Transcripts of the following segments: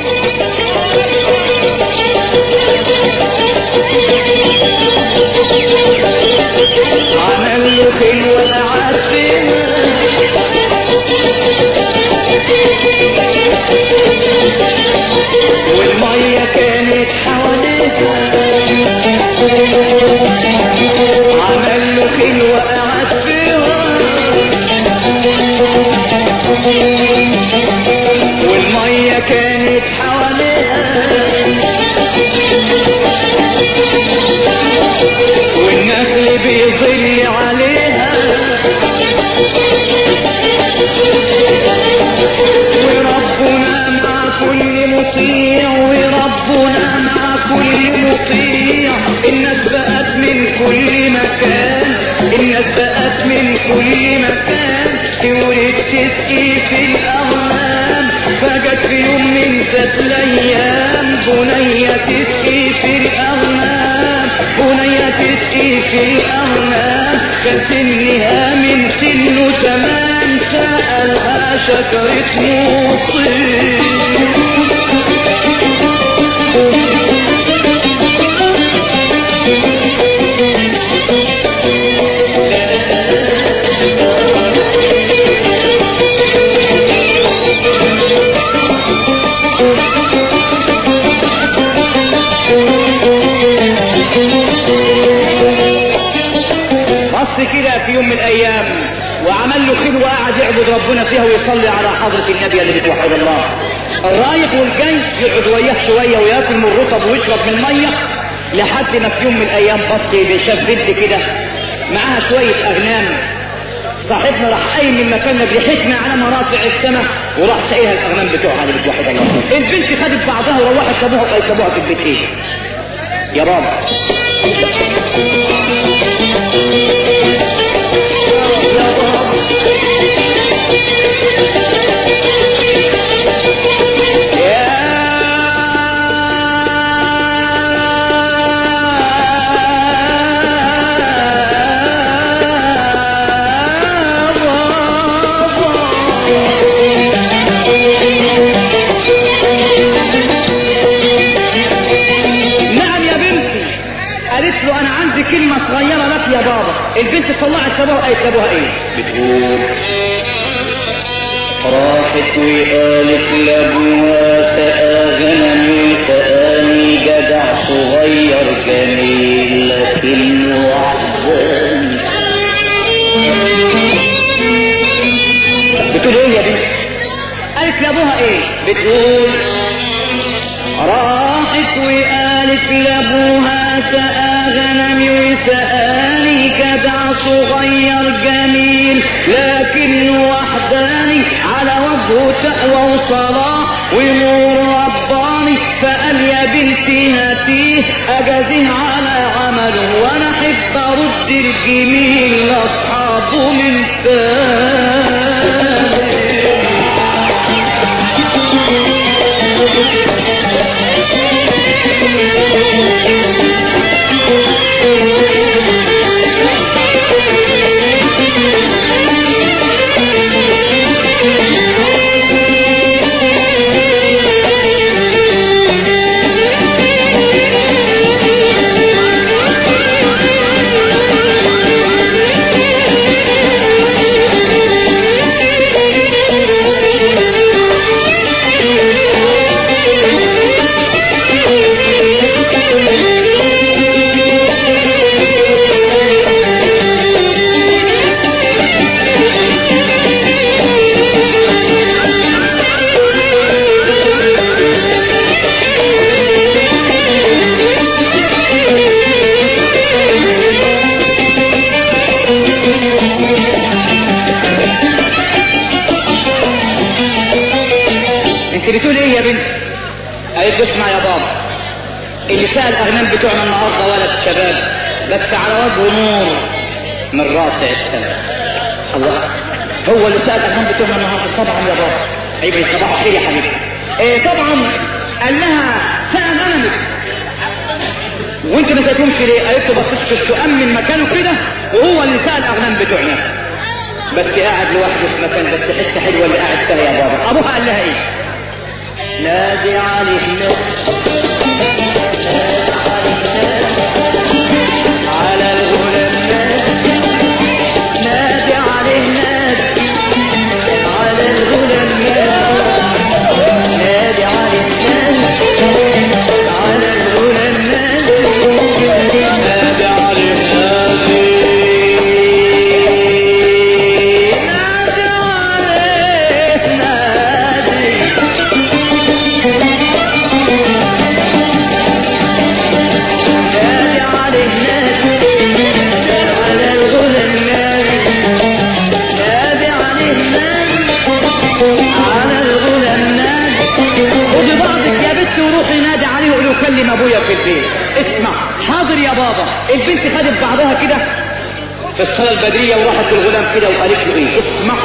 عمل له خلوة قعد فيها والمية كانت حواليها عمل له خلوة قعد فيها والمية كانت حواليها والنخل بيظل عليها وربنا مع كل مطيع وربنا مع كل مطيع الناس بقت من كل مكان الناس بقت من كل مكان تورد تسقي في الأغنام فجت في يوم من ذات الأيام بنية تسقي في الأغنام بنية تسقي في الأغنام كان سنها من سن زمان سألها شجرة موصي بص كده في يوم من الايام وعمل له خير وقعد يعبد ربنا فيها ويصلي على حضرة النبي اللي بتوحد الله الرايح والجاي يقعد وياه شوية وياكل من الرطب ويشرب من المية لحد ما في يوم من الايام بص شاف بنت كده معاها شوية اغنام صاحبنا راح قايم من مكاننا بريحتنا على مرافع السماء وراح سايلها الاغنام بتوعها اللي بتوحد الله البنت خدت بعضها وروحت سابوها وقيتبوها في البيت ايه يا بابا نعم يا بنتي قالت له انا عندي كلمة صغيرة لك يا بابا البنت طلعت سابوها قالت سابوها ايه بتقول راحت وقالت لابوها سقى غنمي سقاني جدع صغير جميل لكنه وحداني بتقول ايه يا بنتي قالت لابوها ايه بتقول راحت وقالت لابوها سقى غنمي وسقاني جدع صغير جميل لكن وحداني على وجهه تقوى وصلاة ونور رباني فقال يا بنتي هاتيه اجازيه على عمله وانا احب ارد الجميل لاصحابه من تاني انت بتقول ايه يا بنت قالت له اسمع يا بابا اللي سأل الاغنام بتوعنا النهارده ولد شباب بس على وجهه نور من راسع السماء الله هو اللي سأل الاغنام بتوعنا النهارده طبعا يا بابا عيب صباح الخير يا حبيبي ايه طبعا قال لها سأل غنمك وانت ما سألتهمش ليه قالت له بصيت تؤمن مكانه كده وهو اللي سأل الاغنام بتوعنا بس قاعد لوحده في مكان بس حته حلوه اللي قاعد فيها يا بابا ابوها قال لها ايه نادي عليه نادي على الغلام نادي نادي عليه نادي على الغلام نادي نادي عليه نادي على الغلام نادي نادي عليه نادي نادي عليه نادي نادي عليه نادي على الغلام نادي نادي عليه نادي على الغلام نادي خدي بعضك يا بنت وروحي نادي عليه وقولي له كلم ابويا في البيت اسمع حاضر يا بابا البنت خدت بعضها كده في الصلاة البدرية وراحت للغلام كده وقالت له ايه اسمع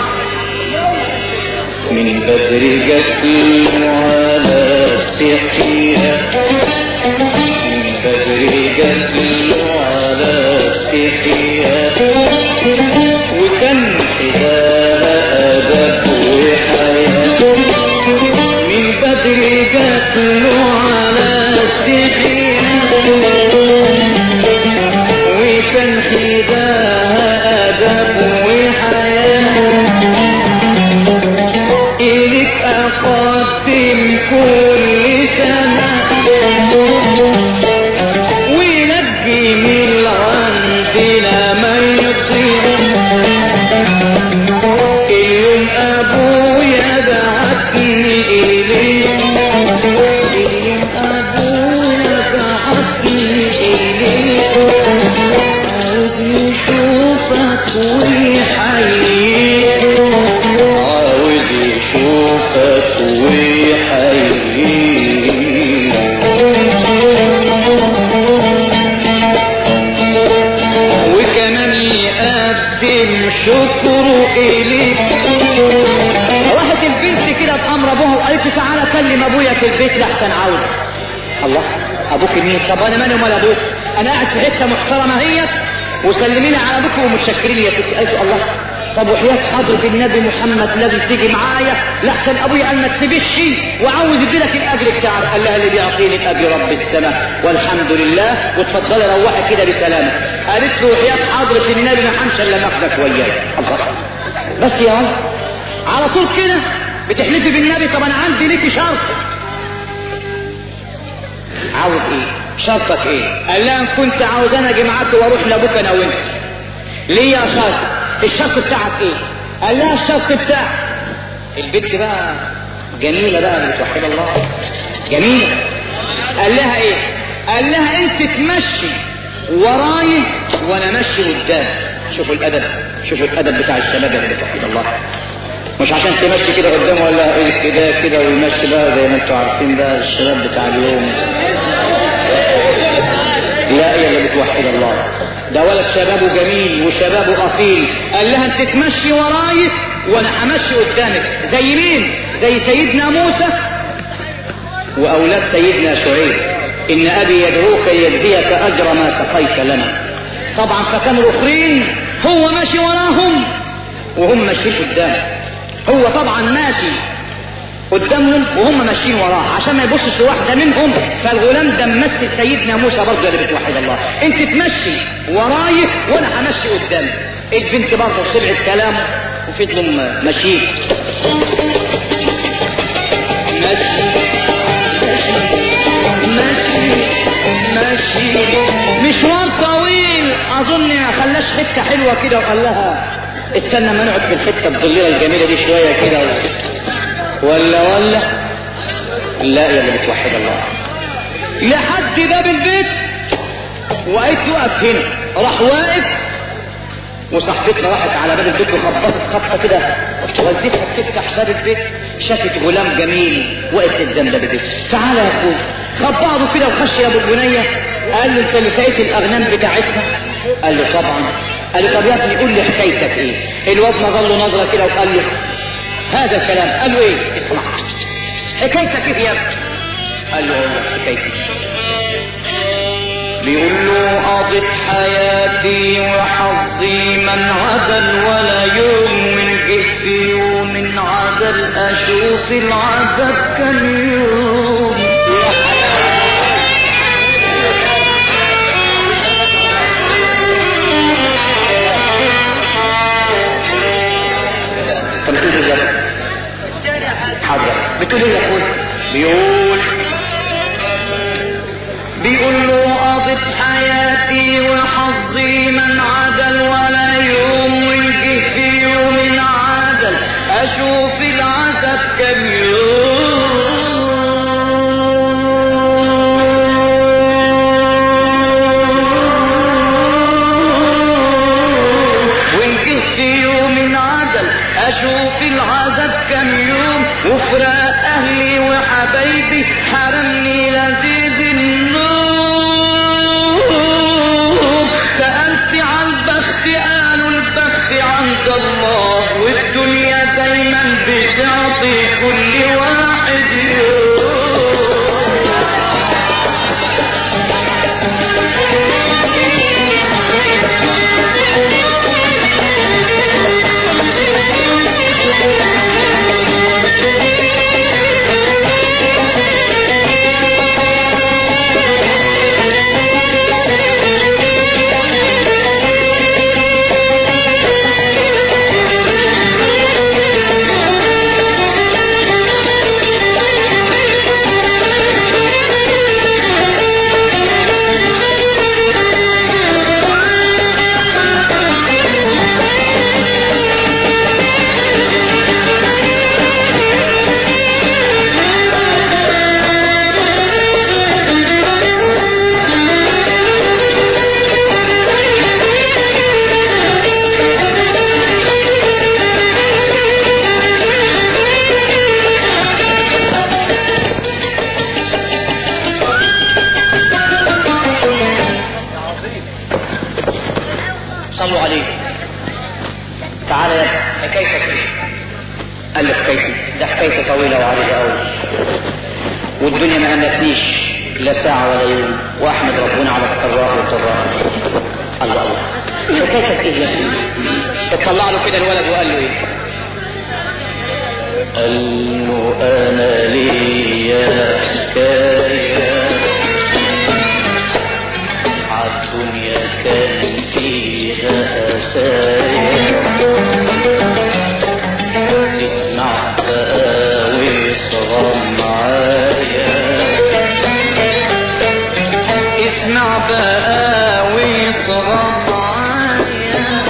من بدر جت على سحيها من بدر جت على سحيها وكان حداها أدب وحياة من بدر جت على سحيها وكان حداها أدب وحياة إليك أقدم كل سنة وينجي من عندنا ما يطير اليوم أبويا بعتني إليه اليوم أبويا بعتني إليه عاوز يشوفك ويحييك عاوز يشوفك ويحييك وكمان يقدم شكره إليك راحت البنت كده بامر ابوها وقالت له تعالى كلم ابويا في البيت لحسن عاوز الله ابوك مين طب انا مالي ومال ابوك انا قاعد في حته محترمه هي وسلميني على ابوك ومتشكرين يا ستي قالت له الله طب وحياة حضرة النبي محمد لازم تيجي معايا لحسن ابويا قال ما تسيبش شيء وعاوز يديلك الاجر بتاعك قال لها اللي بيعطيني الاجر رب السماء والحمد لله وتفضلي روحي كده بسلامه قالت له وحياة حضرة النبي ما حمش الا ماخدك وياي الله بس يا ولد على طول كده بتحلفي بالنبي طب انا عندي ليكي شرط عاوز ايه شرطك ايه قال لها ان كنت عاوز انا اجي معاك واروح لابوك انا وانت ليه يا شرط الشرط بتاعك ايه قال لها الشرط بتاعك البنت بقى جميلة بقى اللي بتوحد الله جميلة قال لها ايه قال لها انت تمشي وراي وانا ماشي قدام شوفوا الادب شوفوا الادب بتاع الشباب اللي بتوحد الله مش عشان تمشي كده قدام ولا كده كده ويمشي بقى زي ما انتوا عارفين بقى الشباب بتاع اليوم لا هي اللي بتوحد الله ده ولد شبابه جميل وشبابه اصيل قال لها انت تمشي وراي وانا همشي قدامك زي مين زي سيدنا موسى واولاد سيدنا شعيب ان ابي يدعوك ليجزيك اجر ما سقيت لنا طبعا فكانوا الاخرين هو ماشي وراهم وهم ماشيين قدامه هو طبعا ماشي قدامهم وهم ماشيين وراه عشان ما يبصش لواحده منهم فالغلام ده ممثل سيدنا موسى برضه اللي بتوحد الله انت تمشي وراي وانا همشي قدامك البنت برضه سمعت كلامه وفضلوا ماشيين ماشي ماشي ماشي مشوار طويل اظن ما خلاش حته حلوه كده وقال لها استنى ما نقعد في الحته الظليله الجميله دي شويه كده ولا ولا لا يا اللي بتوحد الله لحد باب البيت وقيت وقف هنا راح واقف وصاحبتنا راحت على باب البيت وخبطت خبطه كده والدتها تفتح باب البيت شافت غلام جميل واقف قدام باب البيت تعالى يا اخويا خد بعضه كده وخش يا ابو البنيه قال له انت اللي سقيت الاغنام بتاعتها قال له طبعا قال له طب يا ابني قول لي حكايتك ايه الواد نظر له نظره كده وقال له هذا الكلام قال له ايه اسمع حكايتك ايه يا ابني قال له اقول لك حكايتي بيقول له قضيت حياتي وحظي من عزل ولا يوم من جه في يوم عزل اشوف العذاب كم يوم بيقول بيقول بيقول له قضت حياتي وحظي من عدل ولا يوم وجه في يوم عدل اشوف العذاب كم يوم وجه في يوم عدل اشوف العذاب كم يوم وفراق اهلي وحبايبي حرمني لذيذ النوم سألت عن البخت قالوا البخت عند الله والدنيا دايما بتعطي كل واحد يوم صلوا عليه تعالى يا ابني حكايتك ايه قال له حكايتي ده حكايتي طويله وعريضه قوي والدنيا ما هنتنيش لا ساعه ولا يوم واحمد ربنا على السراء والضراء الله الله حكايتك ايه يا ابني اطلع له كده الولد وقال له ايه قال له انا ليا حكايه عالدنيا كان فيها اسايا اسمع بقى واصغى معايا اسمع بقى واصغى معايا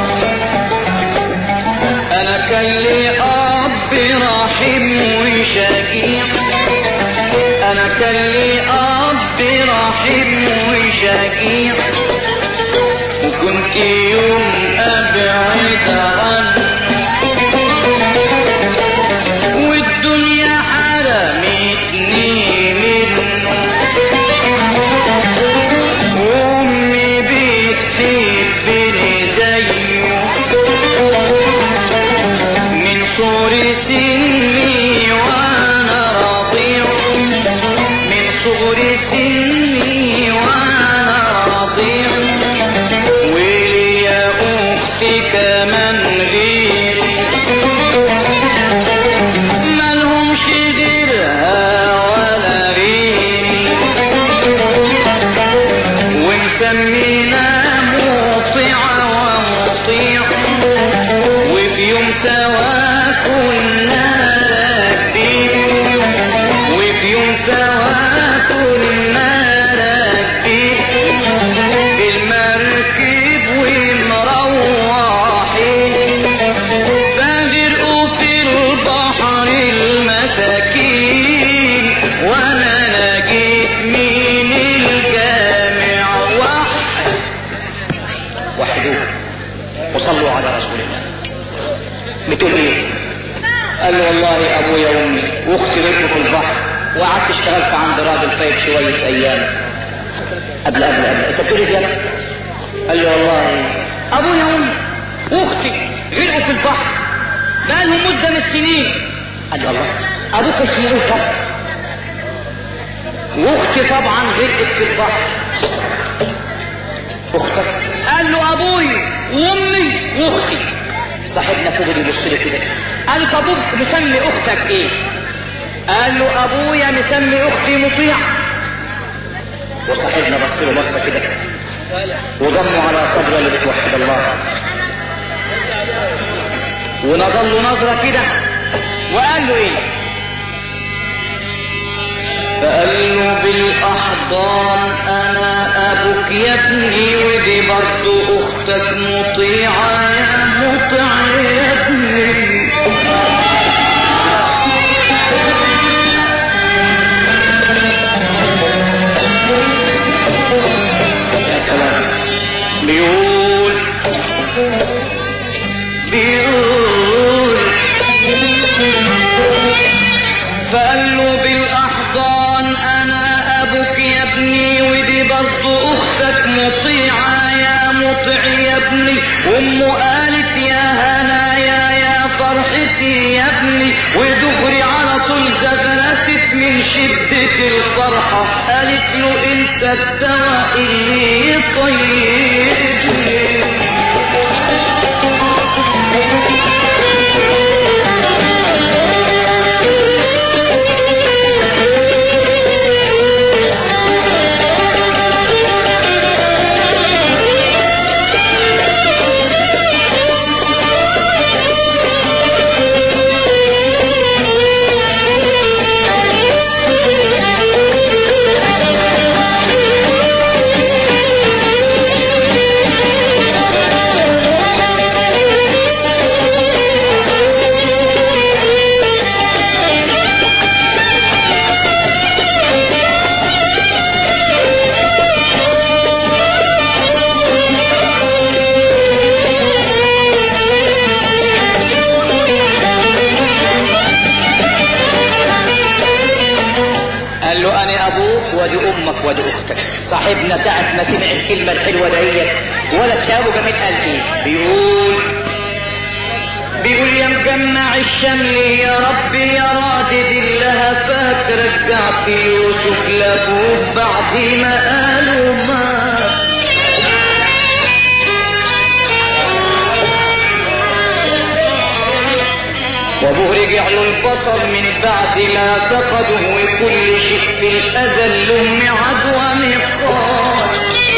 انا كان لي اب رحيم وشجيع انا كان لي اب رحيم وشجيع وكنت يوم ابعد عنه والدنيا حرمتني منه وامي بتحبني زيه من صغر سني وانا رضيع من صغر سني وانا رضيع وليا اختي كمان غيري مالهمش غيرها ولا غيري ومسمينا مطيعة ومطيع وفي يوم سوا كنا راكبين وفي يوم سوا كنا راكبين بالمركب ومروحين فغرقوا في البحر المساكين وانا نجيت من الجامع واحد وحدوه وصلوا على رسول الله بتقول ايه قال له والله ابويا وامي واختي ركبوا في البحر وقعدت اشتغلت عند راجل طيب شويه ايام قبل قبل قبل انت بتقول ايه يا ابني؟ قال له والله ابويا وامي واختي غرقوا في البحر بقى لهم مده من السنين قال له الله ابوك اسمه ايه طبعا واختي طبعا غرقت في البحر اختك قال له ابوي وامي واختي صاحبنا فضل يبص له كده قال له طب أبوك مسمي اختك ايه قال له ابويا مسمي اختي مطيع وصاحبنا بص له بصه كده وضمه على صدره اللي بتوحد الله ونظر له نظره كده وقال له ايه بالاحضان انا ابوك يا ابني ودي برضو اختك مطيعة يا مطيع يا ابني يا سلام بيقول بيقول فقال له بالاحضان انا ابوك يا ابني ودي برضو اختك مطيعة يا مطيع يا ابني امه قالت يا هنايا يا فرحتي يا ابني ودغري على طول زغرتت من شدة الفرحة قالت له انت الدواء اللي يطيبني قال له انا ابوك ودي امك ودي اختك صاحبنا ساعة ما سمع الكلمة الحلوة ديت ولا شابه جميل قال ايه بيقول بيقول يا مجمع الشمل يا ربي يا رادد اللهفات رجعت يوسف لابوه بعد ما قالوا مات وابوه رجع له البصر من بعد ما فقده وكل شيء في الازل له ميعاد وميقات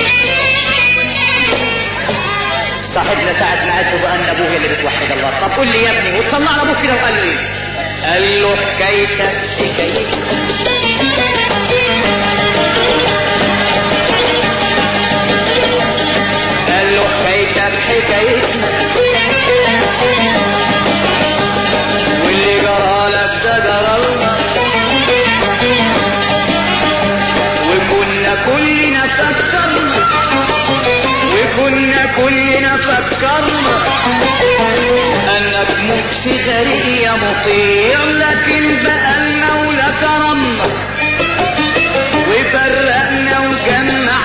صاحبنا ساعة ما قال له بقى ان ابوه اللي بتوحد الله طب قول لي يا ابني وطلع ابوك كده وقال له ايه قال له حكايتك حكايتك قال له حكايتك حكايتنا واللي جرى لك ده جرى الله وكنا كلنا فكرنا وكنا كلنا فكرنا انك مبسي غريب يا مطيع لكن بقى المولى كرمنا وفرقنا وجمعنا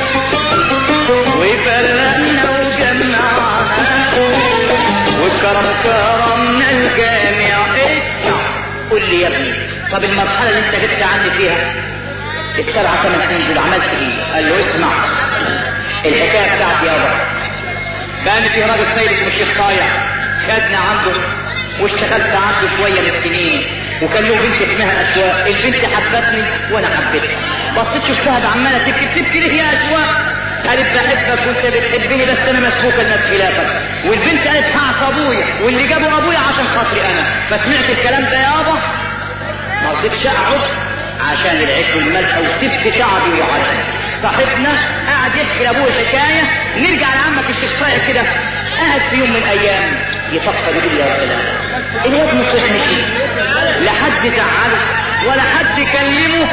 وفرقنا وجمعنا والكرم كرمنا الجامع اسمع قول لي يا ابني طب المرحلة اللي انت جبت عني فيها السبعة ثمان سنين دول عملت ايه قال له اسمع الحكاية بتاعتي يابا كان في راجل سيد اسمه الشيخ طايع خدنا عنده واشتغلت عنده شوية من السنين وكان له بنت اسمها أشواق البنت حبتني وأنا حبيتها بصيت شفتها عمالة تبكي تبكي ليه يا أشواق قالت بحبك وانت بتحبني بس انا مسبوكه الناس خلافك والبنت قالت هعصى ابويا واللي جابوا ابويا عشان خاطري انا فسمعت الكلام ده يابا ما رضيتش اقعد عشان العيش والملح وسبت تعبي وعشان صاحبنا قعد يحكي لابوه الحكايه نرجع لعمك الشيخ طارق كده قعد في يوم من الايام يفكر يقول يا سلام الواد مصيح مشي لا حد زعله ولا حد كلمه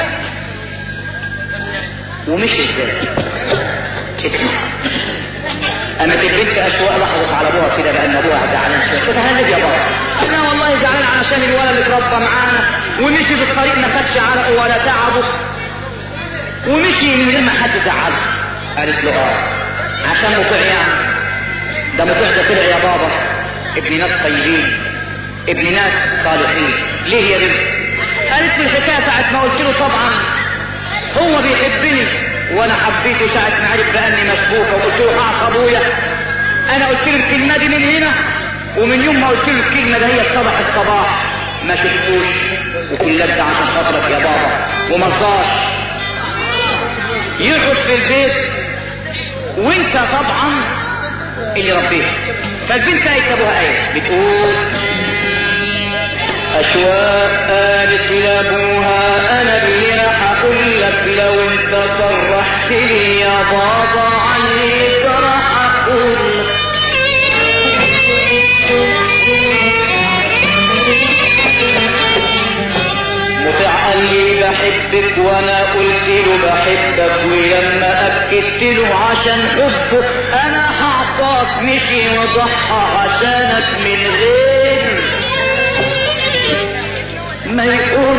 ومشي ازاي اسمع قامت البنت اشواق لحظت على ابوها كده بان ابوها زعلان شويه فزعلان ليه يا بابا انا والله زعلان علشان الولد اللي اتربى معانا ومشي في الطريق ما خدش عرقه ولا تعبه ومشي من غير ما حد زعله قالت له اه عشان مطيع يعني ده مطيع ده طلع يا بابا ابن ناس طيبين ابن ناس صالحين ليه يا بنت قالت له الحكايه ساعه ما قلت له طبعا هو بيحبني وانا حبيته ساعة ما عرف باني مشبوكة وقلت له هعصى ابويا انا قلت له الكلمة دي من هنا ومن يوم ما قلت له الكلمة ده هي صباح الصباح ما شفتوش وكل ده عشان خاطرك يا بابا وما رضاش يقعد في البيت وانت طبعا اللي ربيه فالبنت قالت ابوها ايه بتقول أشواق قالت لأبوها أنا اللي راح أقول لك لو أنت بحبك وانا قلت له بحبك ولما اكدت له عشان حبه انا هعصاك مشي وضحى عشانك من غير ما يقول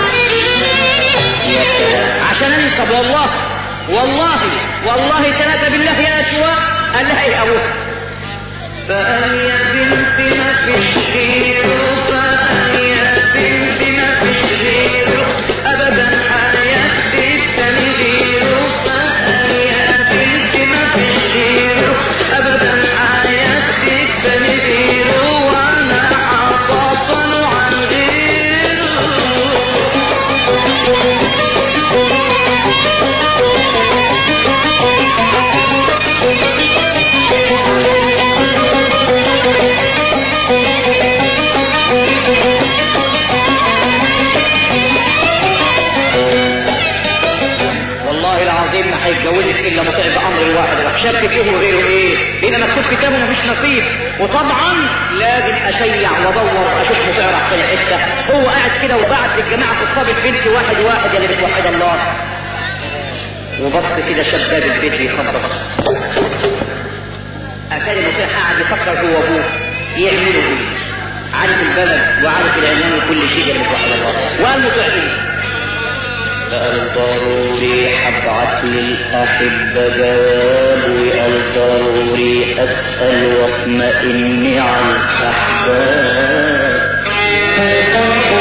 يا سلام عشان انت والله والله والله ثلاثة بالله يا اشواق قال لها ايه ابوك فقال يا بنتي ما فيش غيره فقال يا بنتي ما فيش غيره ابدا حياتي الثاني غيره فقال يا بنتي ما فيش غيره ابدا حياتي الثاني غيره وانا حفصل عن والله العظيم ما هيتجوزك الا مطيع بامر الواحد راح شك فيه وغيره ايه هنا مكتوب كتابه مفيش نصيب وطبعا لازم اشيع وادور اشوف مطيع راح في حته هو قاعد كده وبعت للجماعه خطاب البنت واحد واحد يا اللي بتوحد الله وبص كده شباب البيت بيخبط اتاري مطيع قاعد يفكر هو ابوه يعملوا ايه عارف البلد وعارف العنوان وكل شيء يا اللي بتوحد الله وقال مطيع ايه قال ضروري حبعت للأحبة جواب وقال ضروري أسأل واطمئني على الأحباب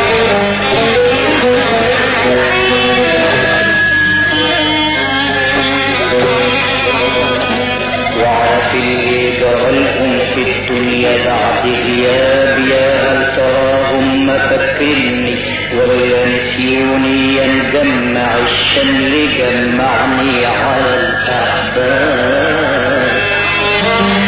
وعرف اللي جرى لهم في الدنيا بعد غياب يا هل تراهم مفكرني ولا نسيوني ينجمع الشمل جمعني على الأحباب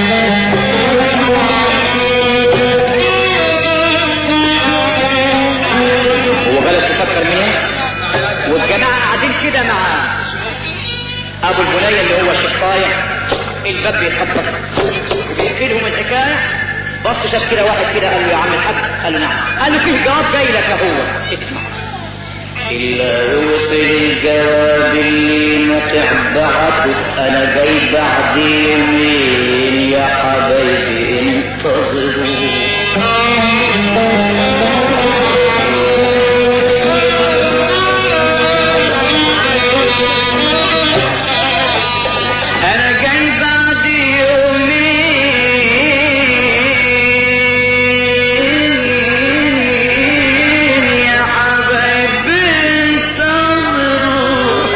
هو جالس يفكر مين والجماعة قاعدين كده مع ابو البنية اللي هو الشيخ طايع الباب بيخبط وبيحكي لهم الحكاية بص شاف كده واحد كده قال له يا عم الحاج قال له نعم قال له فيه جواب جاي لك يا هو اسمع إلا وصل الجواب اللي مطع بعته أنا جاي بعد يومين يا حبايبي انتظروا أنا جاي بعد يومين يا حبايبي انتظروا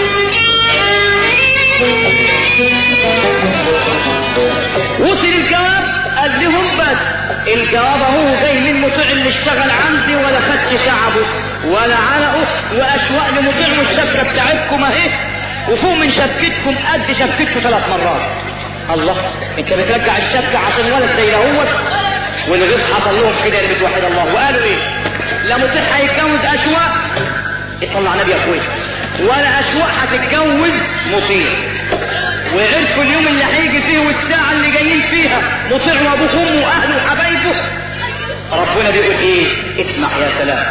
وصل الجواب قال لهم بس الجواب اهو جاي من مطيع اللي اشتغل عندي ولا خدش تعبه ولا علقه واشواق لمطيع والشبكه بتاعتكم اهي وفوق من شبكتكم قد شبكته ثلاث مرات الله انت بترجع الشبكه عشان ولد زي دهوت والغيظ حصل لهم كده اللي بتوحد الله وقالوا ايه لا مطيع هيتجوز اشواق يصلى على النبي يا اخويا ولا اشواق هتتجوز مطيع وعرفوا اليوم اللي هيجي فيه والساعة اللي جايين فيها مطيع وابوه وامه واهله وحبايبه ربنا بيقول ايه اسمع يا سلام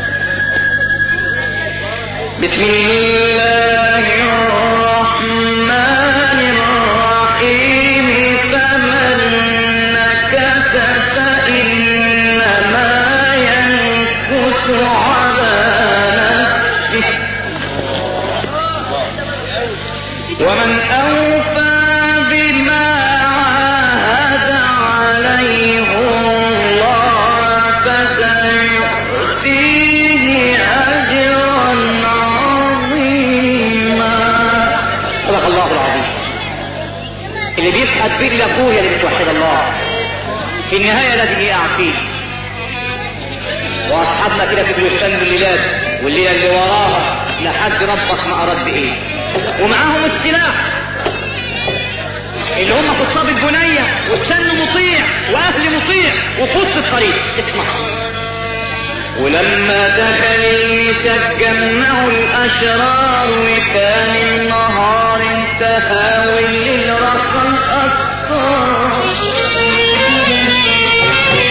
بسم الله الرحمن الرحيم فمن نكث فإنما ينكث على نفسه ومن أوفى بما عاهد عليه الله فسيؤتيه أجرا عظيما صدق الله العظيم اللي بيفحت بيه لأخويا اللي بتوحد الله في النهاية لازم يقع فيه واصحابنا كده في بيوتان الليلات والليله اللي وراها لحد ربك ما اراد بايه ومعاهم السلاح اللي هم خطاب البنيه والسن مطيع واهل مطيع وفوت الطريق اسمع ولما دخل النساء جمعوا الاشرار وكان النهار انتهى والليل رسل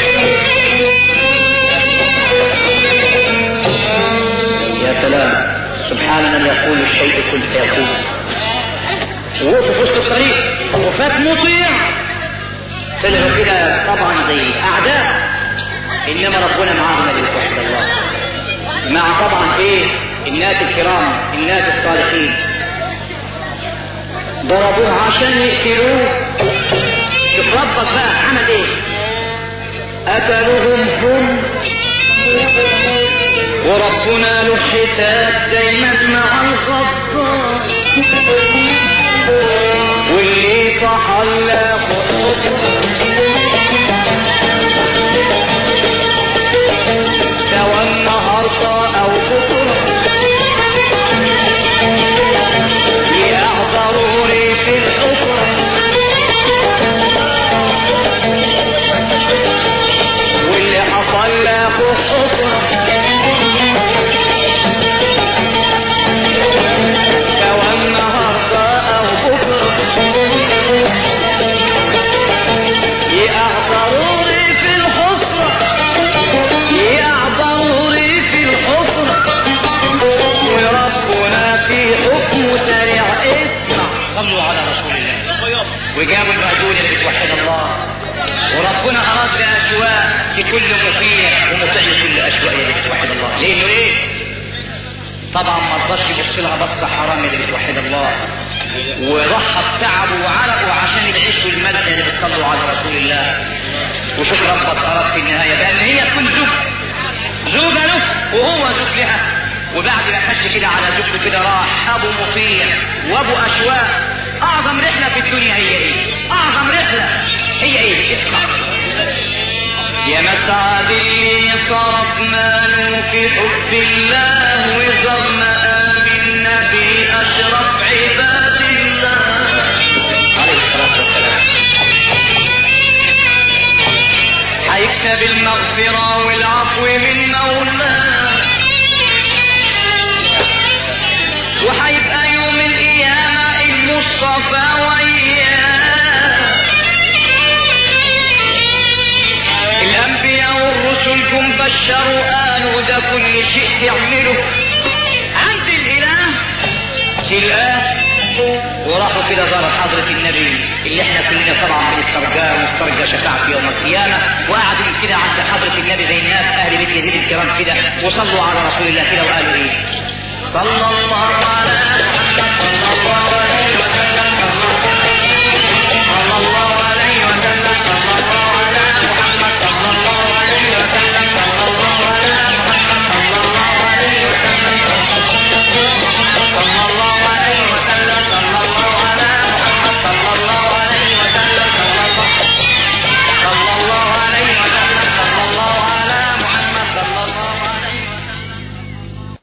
يا سلام سبحان من يقول الشيء كن فيكون وقفوا في وسط الطريق وفات مطيع طلعوا كده طبعا زي اعداء انما ربنا معاهم اللي بتوحد الله مع طبعا ايه الناس الكرام الناس الصالحين ضربوه عشان يقتلوه شوف ربك بقى عمل ايه قتلوهم هم وربنا له حساب دايما مع الغدار واللي تحلى سواء النهارده او بكره يحضروني في الحفره واللي حصل لاخو حفره سواء النهارده او بكره يحضروني في الحفره يحضروني في الحفره وربنا في حكمه سريع اسمع صلوا على رسول الله وجابوا المهدون اللي بتوحد الله وربنا اراد باشواء في كل مطيع ومطيع كل اشواء اللي بتوحد الله لانه ايه طبعا ما رضاش يبص لها بصه حرام اللي بتوحد الله وضحى بتعبه وعرقه عشان العيش والملح اللي بتصلوا على رسول الله وشوف ربك اراد في النهايه بان هي تكون زوج زوجة له وهو زوج لها وبعد ما خش كده على زوجته كده راح ابو مطيع وابو اشواق اعظم رحله في الدنيا هي ايه اعظم رحله هي ايه اسمع يا مسعد اللي صرف ماله في حب الله وزر مآب النبي اشرف عباد الله عليه الصلاه والسلام هيكسب المغفرة والعفو من مولاه وهيبقى يوم القيامة المصطفى وياه الأنبياء والرسل جم بشروا قالوا ده كل شيء تعمله عند الإله تلقاه وراحوا كده زاروا حضرة النبي اللي احنا كلنا طبعا بنسترجاه ونسترجى شفاعته يوم القيامة وقعدوا كده عند حضرة النبي زي الناس أهل بيت يزيد الكرام كده وصلوا على رسول الله كده وقالوا ايه صلى الله على محمد صلى الله